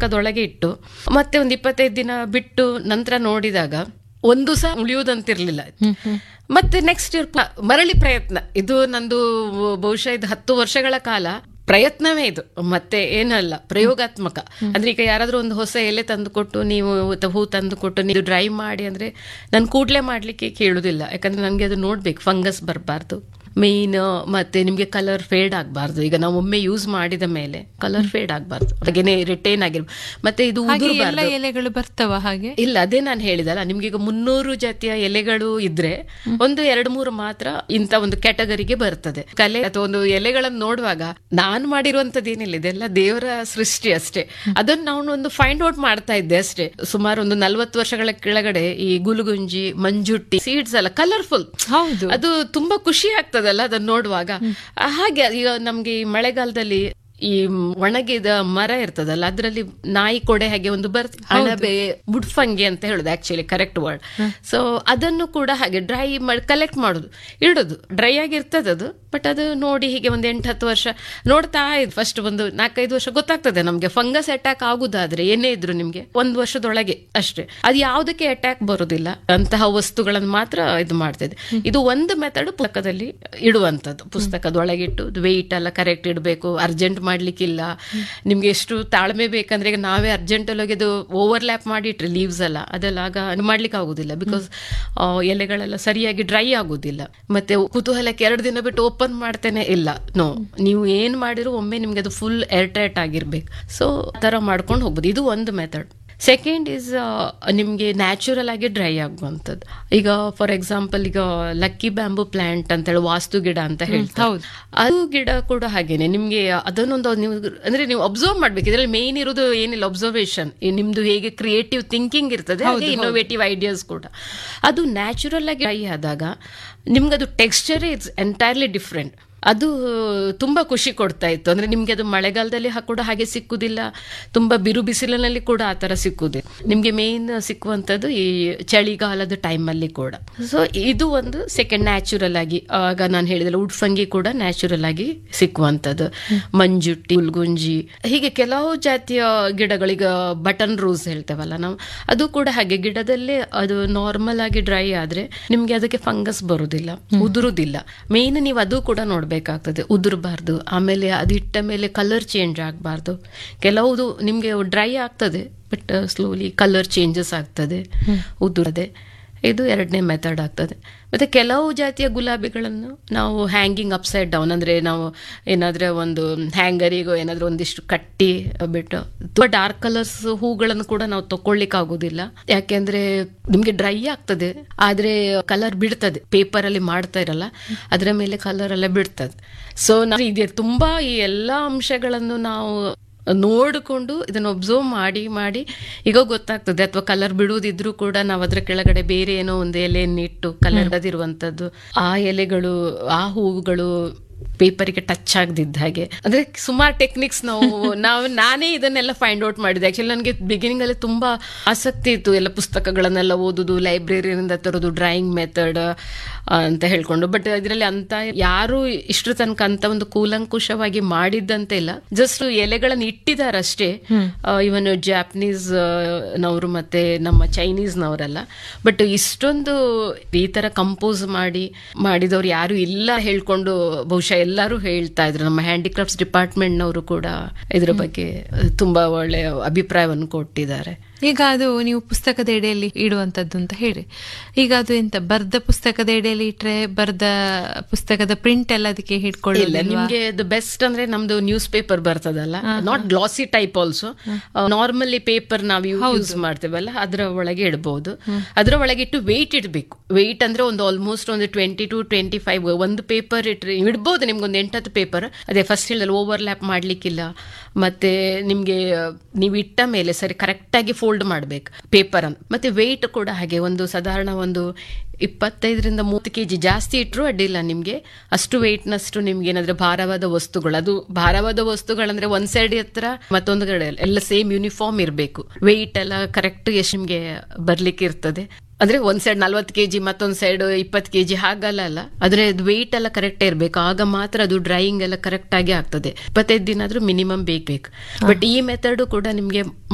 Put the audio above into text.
ಪುಸ್ತಕದೊಳಗೆ ಇಟ್ಟು ಮತ್ತೆ ಒಂದು ಇಪ್ಪತ್ತೈದು ದಿನ ಬಿಟ್ಟು ನಂತರ ನೋಡಿದಾಗ ಒಂದು ಸಹ ಉಳಿಯುವುದಂತಿರ್ಲಿಲ್ಲ ಮತ್ತೆ ನೆಕ್ಸ್ಟ್ ಮರಳಿ ಪ್ರಯತ್ನ ಇದು ನಂದು ಬಹುಶಃ ಇದು ಹತ್ತು ವರ್ಷಗಳ ಕಾಲ ಪ್ರಯತ್ನವೇ ಇದು ಮತ್ತೆ ಏನಲ್ಲ ಪ್ರಯೋಗಾತ್ಮಕ ಅಂದ್ರೆ ಈಗ ಯಾರಾದ್ರೂ ಒಂದು ಹೊಸ ಎಲೆ ತಂದು ಕೊಟ್ಟು ನೀವು ತ- ಹೂ ತಂದು ಕೊಟ್ಟು ನೀವು ಡ್ರೈ ಮಾಡಿ ಅಂದ್ರೆ ನಾನು ಕೂಡ್ಲೆ ಮಾಡ್ಲಿಕ್ಕೆ ಕೇಳುದಿಲ್ಲ ಯಾಕಂದ್ರೆ ನನಗೆ ಅದು ನೋಡ್ಬೇಕು ಫಂಗಸ್ ಬರಬಾರ್ದು ಮೇನ್ ಮತ್ತೆ ನಿಮ್ಗೆ ಕಲರ್ ಫೇಡ್ ಆಗಬಾರ್ದು ಈಗ ನಾವು ಒಮ್ಮೆ ಯೂಸ್ ಮಾಡಿದ ಮೇಲೆ ಕಲರ್ ಫೇಡ್ ಆಗಬಾರ್ದು ಹಾಗೇನೆ ರಿಟೈನ್ ಆಗಿರ್ಬೋದು ಮತ್ತೆ ಇದು ಹಾಗೆ ಎಲ್ಲ ಉದುರಬಾರ್ದು ಎಲೆಗಳು ಬರ್ತವ ಹಾಗೆ ಇಲ್ಲ ಅದೇ ನಾನು ಹೇಳಿದಲ್ಲ ನಿಮ್ಗೆ ಈಗ ಮುನ್ನೂರು ಜಾತಿಯ ಎಲೆಗಳು ಇದ್ರೆ ಒಂದು ಎರಡು ಮೂರು ಮಾತ್ರ ಇಂತ ಒಂದು ಕ್ಯಾಟಗರಿಗೆ ಬರ್ತದೆ ಕಲೆ ಅಥವಾ ಒಂದು ಎಲೆಗಳನ್ನು ನೋಡುವಾಗ ನಾನು ಮಾಡಿರುವಂತದ್ದು ಏನಿಲ್ಲ ಇದೆಲ್ಲ ದೇವರ ಸೃಷ್ಟಿ ಅಷ್ಟೇ ಅದನ್ನ ನಾವು ಒಂದು ಫೈಂಡ್ ಔಟ್ ಮಾಡ್ತಾ ಇದ್ದೆ ಅಷ್ಟೇ ಸುಮಾರು ಒಂದು ನಲ್ವತ್ತು ವರ್ಷಗಳ ಕೆಳಗಡೆ ಈ ಗುಲುಗುಂಜಿ ಮಂಜುಟ್ಟಿ ಸೀಡ್ಸ್ ಎಲ್ಲ ಕಲರ್ಫುಲ್ ಹೌದು ಅದು ತುಂಬಾ ಖುಷಿ ಆಗ್ತದಲ್ಲ ಅದನ್ನ ನೋಡುವಾಗ ಆ, ಹಾಗೆ ಈಗ ನಮ್ಗೆ ಈ ಮಳೆಗಾಲದಲ್ಲಿ ಈ ಒಣಗಿದ ಮರ ಇರ್ತದಲ್ಲ ಅದರಲ್ಲಿ ನಾಯಿ ಕೊಡೆ ಹಾಗೆ ಒಂದು ಬರ್ ಅಣಬೆ ಮುಡ್ಫಂಗಿ ಅಂತ ಹೇಳುದು ಆಕ್ಚುಲಿ ಕರೆಕ್ಟ್ ವರ್ಡ್ ಸೊ ಅದನ್ನು ಕೂಡ ಹಾಗೆ ಡ್ರೈ ಮಾಡಿ ಕಲೆಕ್ಟ್ ಮಾಡುದು ಇಡುದು ಡ್ರೈ ಆಗಿರ್ತದೆ ಅದು ಬಟ್ ಅದು ನೋಡಿ ಹೀಗೆ ಒಂದು ಎಂಟು ಹತ್ತು ವರ್ಷ ನೋಡ್ತಾ ಇದ್ ಫಸ್ಟ್ ಒಂದು ನಾಲ್ಕೈದು ವರ್ಷ ಗೊತ್ತಾಗ್ತದೆ ನಮ್ಗೆ ಫಂಗಸ್ ಅಟ್ಯಾಕ್ ಆಗುದಾದ್ರೆ ಏನೇ ಇದ್ರು ನಿಮ್ಗೆ ಒಂದು ವರ್ಷದೊಳಗೆ ಅಷ್ಟೇ ಅದು ಯಾವುದಕ್ಕೆ ಅಟ್ಯಾಕ್ ಬರುದಿಲ್ಲ ಅಂತಹ ವಸ್ತುಗಳನ್ನು ಮಾತ್ರ ಇದು ಮಾಡ್ತಿದೆ ಇದು ಒಂದು ಮೆಥಡ್ ಪುಸ್ತಕದಲ್ಲಿ ಇಡುವಂಥದ್ದು ಪುಸ್ತಕದೊಳಗಿಟ್ಟು ವೆಯ್ಟ್ ಎಲ್ಲ ಕರೆಕ್ಟ್ ಇಡಬೇಕು ಅರ್ಜೆಂಟ್ ಮಾಡ್ಲಿಕ್ಕಿಲ್ಲ ನಿಮ್ಗೆ ಎಷ್ಟು ತಾಳ್ಮೆ ಬೇಕಂದ್ರೆ ಈಗ ನಾವೇ ಅರ್ಜೆಂಟ್ ಅಲ್ಲಿ ಅದು ಓವರ್ಲ್ಯಾಪ್ ಮಾಡಿಟ್ರೆ ಲೀವ್ಸ್ ಎಲ್ಲ ಅದೆಲ್ಲ ಆಗ ಅದು ಮಾಡ್ಲಿಕ್ಕೆ ಆಗುದಿಲ್ಲ ಬಿಕಾಸ್ ಎಲೆಗಳೆಲ್ಲ ಸರಿಯಾಗಿ ಡ್ರೈ ಆಗುದಿಲ್ಲ ಮತ್ತೆ ಕುತೂಹಲಕ್ಕೆ ಎರಡು ದಿನ ಬಿಟ್ಟು ಓಪನ್ ಮಾಡ್ತೇನೆ ಇಲ್ಲ ನೋ ನೀವು ಏನ್ ಮಾಡಿರೋ ಒಮ್ಮೆ ನಿಮ್ಗೆ ಅದು ಫುಲ್ ಏರ್ ಟೈಟ್ ಆಗಿರ್ಬೇಕು ಸೊ ಆ ತರ ಮಾಡ್ಕೊಂಡು ಹೋಗ್ಬೋದು ಇದು ಒಂದು ಮೆಥಡ್ ಸೆಕೆಂಡ್ ಇಸ್ ನಿಮಗೆ ನ್ಯಾಚುರಲ್ ಆಗಿ ಡ್ರೈ ಆಗುವಂಥದ್ದು ಈಗ ಫಾರ್ ಎಕ್ಸಾಂಪಲ್ ಈಗ ಲಕ್ಕಿ ಬ್ಯಾಂಬು ಪ್ಲಾಂಟ್ ಅಂತ ಹೇಳಿ ವಾಸ್ತು ಗಿಡ ಅಂತ ಹೇಳ್ತಾರೆ ಹೌದು. ಅದು ಗಿಡ ಕೂಡ ಹಾಗೇನೆ ನಿಮ್ಗೆ ಅದನ್ನೊಂದು ನೀವು ಅಂದ್ರೆ ನೀವು ಅಬ್ಸರ್ವ್ ಮಾಡ್ಬೇಕು ಇದರಲ್ಲಿ ಮೇನ್ ಇರೋದು ಏನಿಲ್ಲ ಅಬ್ಸರ್ವೇಷನ್ ನಿಮ್ದು ಹೇಗೆ ಕ್ರಿಯೇಟಿವ್ ಥಿಂಕಿಂಗ್ ಇರ್ತದೆ ಹಾಗೆ ಇನ್ನೋವೇಟಿವ್ ಐಡಿಯಾಸ್ ಕೂಡ ಅದು ನ್ಯಾಚುರಲ್ ಆಗಿ ಡ್ರೈ ಆದಾಗ ನಿಮ್ಗೆ ಅದು ಟೆಕ್ಸ್ಚರ್ ಇಟ್ಸ್ ಎಂಟೈರ್ಲಿ ಡಿಫ್ರೆಂಟ್ ಅದು ತುಂಬಾ ಖುಷಿ ಕೊಡ್ತಾ ಇತ್ತು ಅಂದ್ರೆ ನಿಮ್ಗೆ ಅದು ಮಳೆಗಾಲದಲ್ಲಿ ಹ- ಕೂಡ ಹಾಗೆ ಸಿಕ್ಕುದಿಲ್ಲ ತುಂಬಾ ಬಿರು ಬಿಸಿಲಿನಲ್ಲಿ ಕೂಡ ಆ ತರ ಸಿಕ್ಕುದಿಲ್ಲ ನಿಮ್ಗೆ ಮೇನ್ ಸಿಕ್ಕುವಂಥದ್ದು ಈ ಚಳಿಗಾಲದ ಟೈಮಲ್ಲಿ ಕೂಡ ಸೊ ಇದು ಒಂದು ಸೆಕೆಂಡ್ ನ್ಯಾಚುರಲ್ ಆಗಿ ಆಗ ನಾನು ಹೇಳಿದಲ್ಲ ಉಡ್ಫಂಗಿ ಕೂಡ ನ್ಯಾಚುರಲ್ ಆಗಿ ಸಿಕ್ಕುವಂಥದ್ದು ಮಂಜುಟ್ಟಿ ಉಲ್ಗುಂಜಿ ಹೀಗೆ ಕೆಲವು ಜಾತಿಯ ಗಿಡಗಳೀಗ ಬಟನ್ ರೋಸ್ ಹೇಳ್ತೇವಲ್ಲ ನಾವು ಅದು ಕೂಡ ಹಾಗೆ ಗಿಡದಲ್ಲೇ ಅದು ನಾರ್ಮಲ್ ಆಗಿ ಡ್ರೈ ಆದ್ರೆ ನಿಮ್ಗೆ ಅದಕ್ಕೆ ಫಂಗಸ್ ಬರುದಿಲ್ಲ ಉದುರುದಿಲ್ಲ ಮೇನ್ ನೀವು ಅದು ಕೂಡ ನೋಡ್ಬೇಕಾಗ್ತದೆ ಉದುರಬಾರ್ದು ಆಮೇಲೆ ಅದಿಟ್ಟ ಮೇಲೆ ಕಲರ್ ಚೇಂಜ್ ಆಗಬಾರ್ದು ಕೆಲವುದು ನಿಮ್ಗೆ ಡ್ರೈ ಆಗ್ತದೆ ಬಟ್ ಸ್ಲೋಲಿ ಕಲರ್ ಚೇಂಜಸ್ ಆಗ್ತದೆ ಉದುರದೆ ಇದು ಎರಡನೇ ಮೆಥಡ್ ಆಗ್ತದೆ ಮತ್ತೆ ಕೆಲವು ಜಾತಿಯ ಗುಲಾಬಿಗಳನ್ನು ನಾವು ಹ್ಯಾಂಗಿಂಗ್ ಅಪ್ಸೈಡ್ ಡೌನ್ ಅಂದ್ರೆ ನಾವು ಏನಾದ್ರೆ ಒಂದು ಹ್ಯಾಂಗರಿಗೋ ಏನಾದ್ರೂ ಒಂದಿಷ್ಟು ಕಟ್ಟಿ ಬಿಟ್ಟು ತುಂಬಾ ಡಾರ್ಕ್ ಕಲರ್ಸ್ ಹೂಗಳನ್ನು ಕೂಡ ನಾವು ತಕೊಳ್ಳಿಕ್ ಆಗುದಿಲ್ಲ ಯಾಕೆಂದ್ರೆ ನಿಮ್ಗೆ ಡ್ರೈ ಆಗ್ತದೆ ಆದ್ರೆ ಕಲರ್ ಬಿಡ್ತದೆ ಪೇಪರ್ ಅಲ್ಲಿ ಮಾಡ್ತಾ ಇರಲ್ಲ ಅದರ ಮೇಲೆ ಕಲರ್ ಎಲ್ಲ ಬಿಡ್ತದೆ ಸೊ ನಾವು ಇದೆ ತುಂಬಾ ಈ ಎಲ್ಲಾ ಅಂಶಗಳನ್ನು ನಾವು ನೋಡಿಕೊಂಡು ಇದನ್ನು ಒಬ್ಸರ್ವ್ ಮಾಡಿ ಮಾಡಿ ಈಗ ಗೊತ್ತಾಗ್ತದೆ ಅಥವಾ ಕಲರ್ ಬಿಡುವುದಿದ್ರು ಕೂಡ ನಾವು ಅದ್ರ ಕೆಳಗಡೆ ಬೇರೆ ಏನೋ ಒಂದು ಎಲೆಯನ್ನು ಇಟ್ಟು ಕಲರ್ ಅದಿರುವಂತದ್ದು ಆ ಎಲೆಗಳು ಆ ಹೂವುಗಳು ಪೇಪರಿಗೆ ಟಚ್ ಆಗದಿದ್ದ ಹಾಗೆ ಅಂದ್ರೆ ಸುಮಾರು ಟೆಕ್ನಿಕ್ಸ್ ನಾವು ನಾವು ನಾನೇ ಇದನ್ನೆಲ್ಲ ಫೈಂಡ್ ಔಟ್ ಮಾಡಿದೆ ಆಕ್ಚುಲಿ ನನಗೆ ಬಿಗಿನಿಂಗ್ ಅಲ್ಲಿ ತುಂಬಾ ಆಸಕ್ತಿ ಇತ್ತು ಎಲ್ಲ ಪುಸ್ತಕಗಳನ್ನೆಲ್ಲ ಓದುದು ಲೈಬ್ರರಿಯಿಂದ ತರೋದು ಡ್ರಾಯಿಂಗ್ ಮೆಥಡ್ ಅಂತ ಹೇಳ್ಕೊಂಡು ಬಟ್ ಇದರಲ್ಲಿ ಅಂತ ಯಾರು ಇಷ್ಟರ ತನಕ ಅಂತ ಒಂದು ಕೂಲಂಕುಷವಾಗಿ ಮಾಡಿದ್ದಂತೆ ಇಲ್ಲ ಜಸ್ಟ್ ಎಲೆಗಳನ್ನು ಇಟ್ಟಿದಾರಷ್ಟೇ ಇವನ್ ಜಾಪನೀಸ್ ನವರು ಮತ್ತೆ ನಮ್ಮ ಚೈನೀಸ್ ನವರೆಲ್ಲ ಬಟ್ ಇಷ್ಟೊಂದು ಈ ತರ ಕಂಪೋಸ್ ಮಾಡಿ ಮಾಡಿದವ್ರು ಯಾರು ಇಲ್ಲ ಹೇಳ್ಕೊಂಡು ಬಹುಶಃ ಎಲ್ಲರೂ ಹೇಳ್ತಾ ಇದ್ರು ನಮ್ಮ ಹ್ಯಾಂಡಿಕ್ರಾಫ್ಟ್ಸ್ ಡಿಪಾರ್ಟ್ಮೆಂಟ್ನವರು ಕೂಡ ಇದ್ರ ಬಗ್ಗೆ ತುಂಬಾ ಒಳ್ಳೆ ಅಭಿಪ್ರಾಯವನ್ನು ಕೊಟ್ಟಿದ್ದಾರೆ ಈಗ ಅದು ನೀವು ಪುಸ್ತಕದ ಎಡೆಯಲ್ಲಿ ಇಡುವಂತದ್ದು ಅಂತ ಹೇಳಿ ಈಗ ಅದು ಎಂತ ಬರ್ದ ಪುಸ್ತಕದ ಎಡೆಯಲ್ಲಿ ಇಟ್ರೆ ಬರ್ದ ಪುಸ್ತಕದ ಪ್ರಿಂಟ್ ಎಲ್ಲ ಅದಕ್ಕೆ ಇಲ್ಲ ಹಿಡ್ಕೊಳ್ಳಿಲ್ಲ ನಿಮ್ಗೆ ದ ಬೆಸ್ಟ್ ಅಂದ್ರೆ ನಮ್ದು ನ್ಯೂಸ್ ಪೇಪರ್ ಬರ್ತದಲ್ಲ not glossy type also normally paper ನಾವು ಯೂಸ್ ಮಾಡ್ತೇವಲ್ಲ ಅದರ ಒಳಗೆ ಇಡಬಹುದು ಅದರ ಒಳಗೆ ಇಟ್ಟು ವೆಯ್ಟ್ ಇಡಬೇಕು ವೆಯ್ಟ್ ಅಂದ್ರೆ ಒಂದು ಆಲ್ಮೋಸ್ಟ್ ಒಂದು ಟ್ವೆಂಟಿ ಟು ಟ್ವೆಂಟಿ ಫೈವ್ ಒಂದು ಪೇಪರ್ ಇಟ್ರೆ ಇಡ್ಬೋದು ನಿಮ್ಗೆ ಒಂದು ಎಂಟತ್ತು ಪೇಪರ್ ಅದೇ ಫಸ್ಟ್ ಹೇಳಿದ್ರೆ ಓವರ್ಲ್ಯಾಪ್ ಮಾಡ್ಲಿಕ್ಕಿಲ್ಲ ಮತ್ತೆ ನಿಮ್ಗೆ ನೀವು ಇಟ್ಟ ಮೇಲೆ ಸರಿ ಕರೆಕ್ಟ್ ಆಗಿ ಫೋಲ್ಡ್ ಮಾಡ್ಬೇಕು ಪೇಪರ್ ಅನ್ನು ಮತ್ತೆ ವೆಯ್ಟ್ ಕೂಡ ಹಾಗೆ ಒಂದು ಸಾಧಾರಣ ಒಂದು ಇಪ್ಪತ್ತೈದರಿಂದ ಮೂವತ್ತು ಕೆ ಜಿ ಜಾಸ್ತಿ ಇಟ್ಟರು ಅಡ್ಡಿಲ್ಲ ನಿಮಗೆ ಅಷ್ಟು ವೆಯ್ಟ್ನಷ್ಟು ನಿಮ್ಗೆ ಏನಾದ್ರೆ ಭಾರವಾದ ವಸ್ತುಗಳು ಅದು ಭಾರವಾದ ವಸ್ತುಗಳಂದ್ರೆ ಒಂದ್ ಸೈಡ್ ಹತ್ರ ಮತ್ತೊಂದು ಕಡೆ ಎಲ್ಲ ಸೇಮ್ ಯೂನಿಫಾರ್ಮ್ ಇರಬೇಕು ವೆಯ್ಟ್ ಎಲ್ಲ ಕರೆಕ್ಟ್ ಎಷ್ಟು ನಿಮ್ಗೆ ಬರ್ಲಿಕ್ಕೆ ಇರ್ತದೆ ಅಂದ್ರೆ ಒಂದ್ ಸೈಡ್ ನಲ್ವತ್ತು ಕೆಜಿ ಮತ್ತೊಂದ್ ಸೈಡ್ ಇಪ್ಪತ್ತು ಕೆಜಿ ಹಾಗಲ್ಲ ಅಲ್ಲ ಆದ್ರೆ ವೆಯ್ಟ್ ಎಲ್ಲ ಕರೆಕ್ಟ್ ಇರಬೇಕು ಆಗ ಮಾತ್ರ ಅದು ಡ್ರೈಯಿಂಗ್ ಎಲ್ಲ ಕರೆಕ್ಟ್ ಆಗಿ ಆಗ್ತದೆ ಇಪ್ಪತ್ತೈದು ದಿನ ಆದ್ರೂ ಮಿನಿಮಮ್ ಬೇಕು ಬೇಕು ಬಟ್ ಈ ಮೆಥಡ್ ಕೂಡ ನಿಮ್ಗೆ